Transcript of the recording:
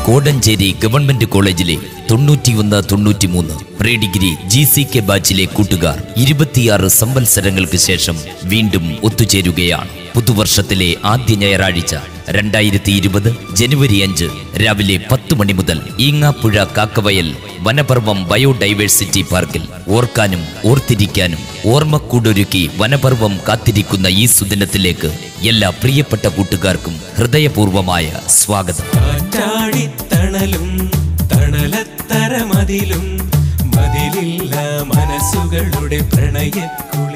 Kodanchery government കോളേജിലെ തൊണ്ണൂറ്റിയൊന്ന് തൊണ്ണൂറ്റിമൂന്ന് pre degree G C K ബാച്ചിലെ കൂട്ടുകാർ ഇരുപത്തിയാറ് സംവത്സരങ്ങൾക്ക് ശേഷം വീണ്ടും ഒത്തുചേരുകയാണ് പുതുവർഷത്തിലെ ആദ്യ ഞായറാഴ്ച രണ്ടായിരത്തി ഇരുപത് ജനുവരി അഞ്ച് രാവിലെ പത്ത് മണി മുതൽ ഈങ്ങാപ്പുഴ കാക്കവയൽ വനപർവം ബയോഡൈവേഴ്സിറ്റി പാർക്കിൽ ഓർക്കാനും ഓർത്തിരിക്കാനും ഓർമ്മക്കൂടൊരുക്കി വനപർവം കാത്തിരിക്കുന്ന ഈ സുദിനത്തിലേക്ക് എല്ലാ പ്രിയപ്പെട്ട കൂട്ടുകാർക്കും ഹൃദയപൂർവമായ സ്വാഗതം കാറ്റാടിത്തണലും തണലത്തര മതിലും മതിലില്ല മനസ്സുകളുടെ പ്രണയക്കുഴ